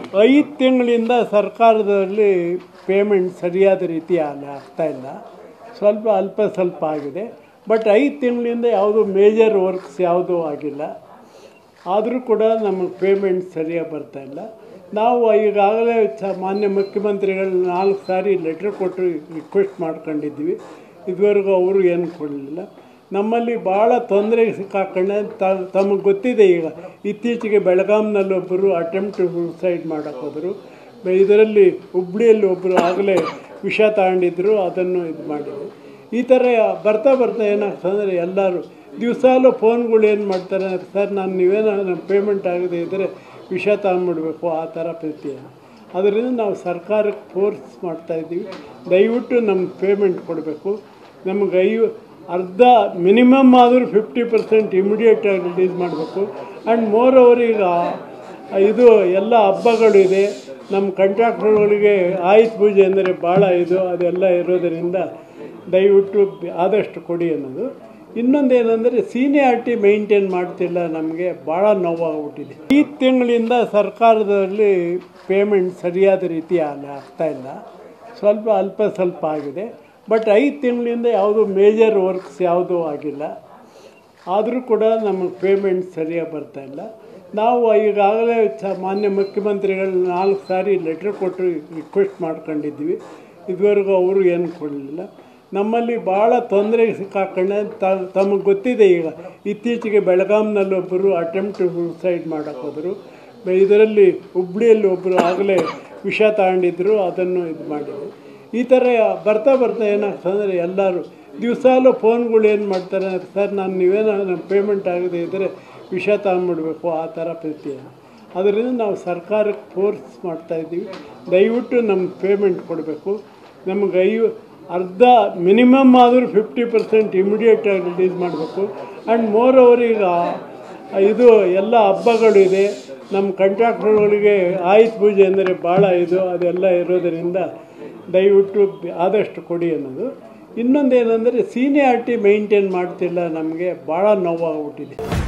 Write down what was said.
ಐದು ತಿಂಗಳಿಂದ ಸರ್ಕಾರದಲ್ಲಿ ಪೇಮೆಂಟ್ ಸರಿಯಾದ ರೀತಿ ಅಲ್ಲ ಆಗ್ತಾ ಇಲ್ಲ ಸ್ವಲ್ಪ ಅಲ್ಪ ಸ್ವಲ್ಪ ಆಗಿದೆ ಬಟ್ ಐದು ತಿಂಗಳಿಂದ ಯಾವುದು ಮೇಜರ್ ವರ್ಕ್ಸ್ ಯಾವುದೂ ಆಗಿಲ್ಲ ಆದರೂ ಕೂಡ ನಮಗೆ ಪೇಮೆಂಟ್ ಸರಿಯಾಗಿ ಬರ್ತಾ ಇಲ್ಲ ನಾವು ಈಗಾಗಲೇ ಚ ಮಾನ್ಯ ಮುಖ್ಯಮಂತ್ರಿಗಳು ನಾಲ್ಕು ಸಾರಿ ಲೆಟ್ರ್ ಕೊಟ್ಟು ರಿಕ್ವೆಸ್ಟ್ ಮಾಡ್ಕೊಂಡಿದ್ವಿ ಇದುವರೆಗೂ ಅವರು ಏನು ಕೊಡಲಿಲ್ಲ ನಮ್ಮಲ್ಲಿ ಭಾಳ ತೊಂದರೆಗೆ ಸಿಕ್ಕಾಕೊಂಡೆ ತಮಗೆ ಗೊತ್ತಿದೆ ಈಗ ಇತ್ತೀಚೆಗೆ ಬೆಳಗಾಂನಲ್ಲಿ ಒಬ್ಬರು ಅಟೆಂಪ್ಟ್ ಸೂಸೈಡ್ ಮಾಡೋಕೆ ಹೋದರು ಇದರಲ್ಲಿ ಹುಬ್ಳಿಯಲ್ಲಿ ಒಬ್ಬರು ಆಗಲೇ ವಿಷ ತಗೊಂಡಿದ್ರು ಅದನ್ನು ಇದು ಮಾಡಿದ್ರು ಈ ಥರ ಬರ್ತಾ ಬರ್ತಾ ಏನಾಗ್ತದೆ ಅಂದರೆ ಎಲ್ಲರೂ ದಿವಸಾಲು ಫೋನ್ಗಳು ಏನು ಮಾಡ್ತಾರೆ ಸರ್ ನಾನು ನೀವೇನೋ ನಮ್ಮ ಪೇಮೆಂಟ್ ಆಗದೆ ಇದ್ದರೆ ವಿಷ ತಗೊಂಬಿಡ್ಬೇಕು ಆ ಥರ ಪ್ರತಿ ಅದರಿಂದ ನಾವು ಸರ್ಕಾರಕ್ಕೆ ಫೋರ್ಸ್ ಮಾಡ್ತಾಯಿದ್ದೀವಿ ದಯವಿಟ್ಟು ನಮ್ಮ ಪೇಮೆಂಟ್ ಕೊಡಬೇಕು ನಮಗೆ ಐ ಅರ್ಧ ಮಿನಿಮಮ್ ಆದರೂ ಫಿಫ್ಟಿ ಪರ್ಸೆಂಟ್ ಇಮಿಡಿಯೇಟಾಗಿ ರಿಲೀಸ್ ಮಾಡಬೇಕು ಆ್ಯಂಡ್ ಮೋರ್ ಓವರ್ ಈಗ ಇದು ಎಲ್ಲ ಹಬ್ಬಗಳಿದೆ ನಮ್ಮ ಕಾಂಟ್ರಾಕ್ಟರ್ಗಳಿಗೆ ಆಯುಧ ಪೂಜೆ ಅಂದರೆ ಭಾಳ ಇದು ಅದೆಲ್ಲ ಇರೋದರಿಂದ ದಯವಿಟ್ಟು ಆದಷ್ಟು ಕೊಡಿ ಅನ್ನೋದು ಇನ್ನೊಂದು ಏನಂದರೆ ಸೀನಿಯಾರಿಟಿ ಮೇಂಟೈನ್ ಮಾಡ್ತಿಲ್ಲ ನಮಗೆ ಭಾಳ ನೋವಾಗ್ಬಿಟ್ಟಿದೆ ಈ ತಿಂಗಳಿಂದ ಸರ್ಕಾರದಲ್ಲಿ ಪೇಮೆಂಟ್ ಸರಿಯಾದ ರೀತಿ ಅಲ್ಲ ಆಗ್ತಾ ಇಲ್ಲ ಸ್ವಲ್ಪ ಅಲ್ಪ ಸ್ವಲ್ಪ ಆಗಿದೆ ಬಟ್ ಐದು ತಿಂಗಳಿಂದ ಯಾವುದು ಮೇಜರ್ ವರ್ಕ್ಸ್ ಯಾವುದೂ ಆಗಿಲ್ಲ ಆದರೂ ಕೂಡ ನಮಗೆ ಪೇಮೆಂಟ್ ಸರಿಯಾಗಿ ಬರ್ತಾ ಇಲ್ಲ ನಾವು ಈಗಾಗಲೇ ಚ ಮಾನ್ಯ ಮುಖ್ಯಮಂತ್ರಿಗಳು ನಾಲ್ಕು ಸಾರಿ ಲೆಟ್ರ್ ಕೊಟ್ಟು ರಿಕ್ವೆಸ್ಟ್ ಮಾಡ್ಕೊಂಡಿದ್ವಿ ಇದುವರೆಗೂ ಅವರು ಏನು ಕೊಡಲಿಲ್ಲ ನಮ್ಮಲ್ಲಿ ಭಾಳ ತೊಂದರೆಗೆ ಸಿಕ್ಕಾಕೊಂಡೆ ತಮಗೆ ಗೊತ್ತಿದೆ ಈಗ ಇತ್ತೀಚೆಗೆ ಬೆಳಗಾಂನಲ್ಲಿ ಒಬ್ಬರು ಅಟೆಂಪ್ಟ್ ಸೂಸೈಡ್ ಮಾಡೋಕೆ ಹೋದರು ಇದರಲ್ಲಿ ಹುಬ್ಳಿಯಲ್ಲಿ ಒಬ್ಬರು ಆಗಲೇ ವಿಷ ತಗೊಂಡಿದ್ರು ಅದನ್ನು ಇದು ಮಾಡಿದ್ರು ಈ ಥರ ಬರ್ತಾ ಬರ್ತಾ ಏನಾಗ್ತದೆ ಅಂದರೆ ಎಲ್ಲರೂ ದಿವಸಾಲು ಫೋನ್ಗಳು ಏನು ಮಾಡ್ತಾರೆ ಸರ್ ನಾನು ನೀವೇನೋ ನಮ್ಮ ಪೇಮೆಂಟ್ ಆಗದೆ ಇದ್ದರೆ ವಿಷ ತಗೊಂಬಿಡ್ಬೇಕು ಆ ಥರ ಪ್ರತಿ ಅದರಿಂದ ನಾವು ಸರ್ಕಾರಕ್ಕೆ ಫೋರ್ಸ್ ಮಾಡ್ತಾಯಿದ್ದೀವಿ ದಯವಿಟ್ಟು ನಮ್ಮ ಪೇಮೆಂಟ್ ಕೊಡಬೇಕು ನಮಗೆ ಐ ಅರ್ಧ ಮಿನಿಮಮ್ ಆದರೂ ಫಿಫ್ಟಿ ಪರ್ಸೆಂಟ್ ಇಮಿಡಿಯೇಟಾಗಿ ರಿಲೀಸ್ ಮಾಡಬೇಕು ಆ್ಯಂಡ್ ಮೋರ್ ಓವರ್ ಈಗ ಇದು ಎಲ್ಲ ಹಬ್ಬಗಳಿದೆ ನಮ್ಮ ಕಾಂಟ್ರಾಕ್ಟರ್ಗಳಿಗೆ ಆಯುಧ ಪೂಜೆ ಅಂದರೆ ಭಾಳ ಇದು ಅದೆಲ್ಲ ಇರೋದರಿಂದ ದಯವಿಟ್ಟು ಆದಷ್ಟು ಕೊಡಿ ಅನ್ನೋದು ಇನ್ನೊಂದು ಏನಂದರೆ ಸೀನಿಯಾರಿಟಿ ಮೇಂಟೈನ್ ಮಾಡ್ತಿಲ್ಲ ನಮಗೆ ಭಾಳ ನೋವಾಗ್ಬಿಟ್ಟಿದೆ